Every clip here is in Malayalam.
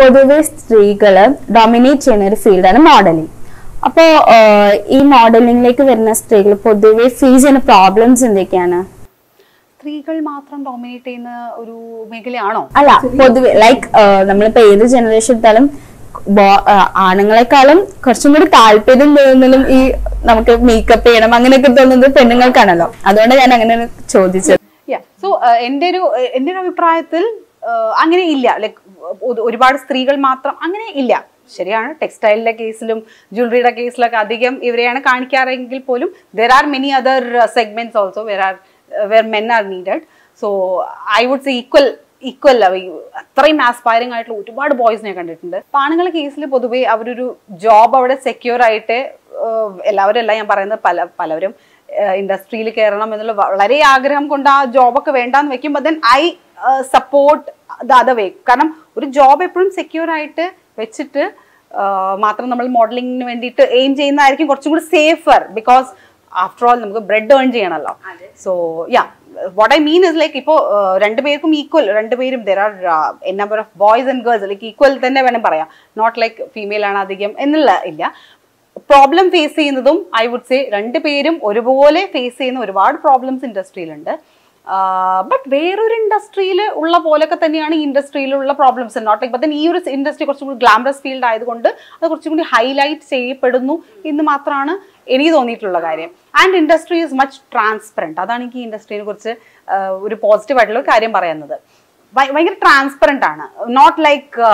പൊതുവെ സ്ത്രീകള് ഡൊമിനേറ്റ് ചെയ്യുന്ന ഒരു ഫീൽഡാണ് മോഡലിംഗ് അപ്പോ ഈ മോഡലിംഗിലേക്ക് വരുന്ന സ്ത്രീകൾ പൊതുവെ ഫേസ് ചെയ്യുന്ന പ്രോബ്ലംസ് എന്തൊക്കെയാണ് സ്ത്രീകൾ മാത്രം ഡോമിനേറ്റ് ചെയ്യുന്ന ഒരു മേഖലയാണോ അല്ല പൊതുവെ ലൈക്ക് നമ്മളിപ്പോ ഏത് ജനറേഷൻ എടുത്താലും ബോ- ആ, ആണുങ്ങളെക്കാളും കുറച്ചും കൂടി താല്പര്യം തോന്നുന്നതും ഈ നമുക്ക് മേക്കപ്പ് ചെയ്യണം അങ്ങനെയൊക്കെ തോന്നുന്നത് പെണ്ണുങ്ങൾക്കാണല്ലോ അതുകൊണ്ട് ഞാൻ അങ്ങനെ ചോദിച്ചത് സോ എൻ്റെ ഒരു uh, എൻ്റെ ഒരു അഭിപ്രായത്തിൽ uh, അങ്ങനെ ഇല്ല ലൈക്ക് ഒരുപാട് സ്ത്രീകൾ മാത്രം അങ്ങനെ ഇല്ല ശരിയാണ് ടെക്സ്റ്റൈലിന്റെ കേസിലും ജ്വല്ലറിയുടെ കേസിലൊക്കെ അധികം ഇവരെയാണ് കാണിക്കാറെങ്കിൽ പോലും there are many other segments also where are where men are needed so I would say equal equal അത്രയും ആസ്പയറിംഗ് ആയിട്ടുള്ള ഒരുപാട് ബോയ്സിനെ കണ്ടിട്ടുണ്ട് അപ്പൊ ആണുങ്ങളുടെ കേസിൽ പൊതുവേ അവരൊരു ജോബ് അവിടെ സെക്യൂർ ആയിട്ട് ഏഹ്, എല്ലാവരും അല്ല ഞാൻ പറയുന്നത് പല പലവരും ഇൻഡസ്ട്രിയിൽ കയറണം എന്നുള്ള വളരെ ആഗ്രഹം കൊണ്ട് ആ ജോബൊക്കെ വേണ്ടാന്ന് വെക്കുമ്പോൾ then I support the other way കാരണം ഒരു ജോബ് എപ്പോഴും സെക്യൂർ ആയിട്ട് വെച്ചിട്ട് ആഹ്, മാത്രം നമ്മൾ മോഡലിംഗിന് വേണ്ടിയിട്ട് എയിം ചെയ്യുന്നതായിരിക്കും കുറച്ചും കൂടി സേഫർ ബിക്കോസ് ആഫ്റ്റർ ഓൾ നമുക്ക് ബ്രെഡ് ഏൺ ചെയ്യണമല്ലോ so yeah what I mean is like ഇപ്പോൾ രണ്ടുപേർക്കും ഈക്വൽ രണ്ടുപേരും there are n number of boys and girls like equal തന്നെ വേണം പറയാം നോട്ട് ലൈക്ക് ഫീമെയിൽ ആണ് അധികം എന്നുള്ള ഇല്ല പ്രോബ്ലം ഫേസ് ചെയ്യുന്നതും ഐ വുഡ് സേ രണ്ടുപേരും ഒരുപോലെ ഫേസ് ചെയ്യുന്ന ഒരുപാട് പ്രോബ്ലംസ് ഇൻഡസ്ട്രിയിലുണ്ട് ബട്ട് വേറൊരു ഇൻഡസ്ട്രിയിൽ ഉള്ള പോലൊക്കെ തന്നെയാണ് ഈ ഇൻഡസ്ട്രിയിലുള്ള പ്രോബ്ലംസ് നോട്ട് ലൈക്ക് ബട്ട് ഈ ഒരു ഇൻഡസ്ട്രി കുറച്ചും കൂടി ഗ്ലാമറസ് ഫീൽഡ് ആയതുകൊണ്ട് അത് കുറച്ചും കൂടി ഹൈലൈറ്റ് ചെയ്യപ്പെടുന്നു എന്ന് മാത്രമാണ് എനിക്ക് തോന്നിയിട്ടുള്ള കാര്യം and industry is much transparent അതാണ് എനിക്ക് ഈ ഇൻഡസ്ട്രിയെ കുറിച്ച് ആഹ് ഒരു പോസിറ്റീവ് ആയിട്ടുള്ള ഒരു കാര്യം പറയുന്നത് ഭയ- ഭയങ്കര ട്രാൻസ്പെറൻ്റ് ആണ് നോട്ട് ലൈക്ക്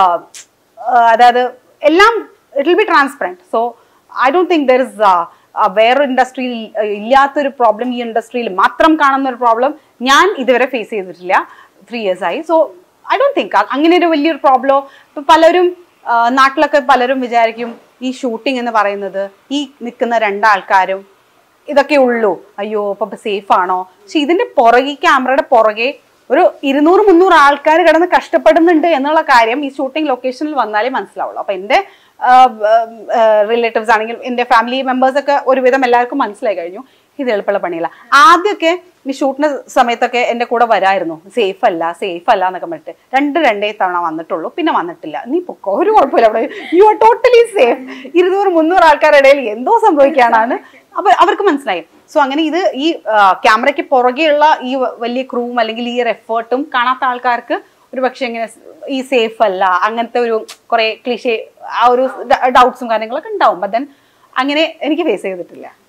അതായത് എല്ലാം it will be transparent so I don't think there is വേറൊരു ഇൻഡസ്ട്രിയിൽ ഇല്ലാത്തൊരു പ്രോബ്ലം ഈ ഇൻഡസ്ട്രിയിൽ മാത്രം കാണുന്ന ഒരു പ്രോബ്ലം ഞാൻ ഇതുവരെ ഫേസ് ചെയ്തിട്ടില്ല ത്രീ ഇയേഴ്സ് ആയി സോ ഐ ഡോണ്ട് തിങ്ക് അങ്ങനെ ഒരു വലിയൊരു പ്രോബ്ലം ഇപ്പം പലരും ആ, നാട്ടിലൊക്കെ പലരും വിചാരിക്കും ഈ ഷൂട്ടിംഗ് എന്ന് പറയുന്നത് ഈ നിൽക്കുന്ന രണ്ടാൾക്കാരും ഇതൊക്കെ ഉള്ളൂ അയ്യോ അപ്പൊ സേഫ് ആണോ പക്ഷെ ഇതിന്റെ പുറകെ ഈ ക്യാമറയുടെ പുറകെ ഒരു ഇരുന്നൂറ് മുന്നൂറ് ആൾക്കാർ കിടന്ന് കഷ്ടപ്പെടുന്നുണ്ട് എന്നുള്ള കാര്യം ഈ ഷൂട്ടിംഗ് ലൊക്കേഷനിൽ വന്നാലേ മനസ്സിലാവുള്ളൂ അപ്പൊ എന്റെ റിലേറ്റീവ്സ് ആണെങ്കിൽ എന്റെ ഫാമിലി മെമ്പേഴ്സ് ഒക്കെ ഒരുവിധം എല്ലാവർക്കും മനസ്സിലായി കഴിഞ്ഞു ഇത് എളുപ്പമുള്ള പണിയില്ല ആദ്യമൊക്കെ ഈ ഷൂട്ടിന്റെ സമയത്തൊക്കെ എന്റെ കൂടെ വരായിരുന്നു സേഫ് അല്ല സേഫ് അല്ല എന്നൊക്കെ പറഞ്ഞിട്ട് രണ്ട് രണ്ടേ തവണ വന്നിട്ടുള്ളൂ പിന്നെ വന്നിട്ടില്ല നീ പൊക്കോ ഒരു കുഴപ്പമില്ല അവിടെ യു ആർ ടോട്ടലി സേഫ് ഇരുന്നൂറ് മുന്നൂറ് ആൾക്കാരുടെ ഇടയിൽ എന്തോ സംഭവിക്കാനാണ് അപ്പൊ അവർക്ക് മനസ്സിലായി സോ അങ്ങനെ ഇത് ഈ ക്യാമറയ്ക്ക് പുറകെയുള്ള ഈ വ- വലിയ ക്രൂവും അല്ലെങ്കിൽ ഈ ഒരു എഫേർട്ടും കാണാത്ത ആൾക്കാർക്ക് ഒരു പക്ഷെ ഇങ്ങനെ സ് ഈ സേഫ് അല്ല അങ്ങനത്തെ ഒരു കുറെ ക്ലിഷേ ആ ഒരു ഡൗട്ട്സും കാര്യങ്ങളൊക്കെ ഉണ്ടാവും ബട്ട് ദെൻ അങ്ങനെ എനിക്ക് ഫേസ് ചെയ്തിട്ടില്ല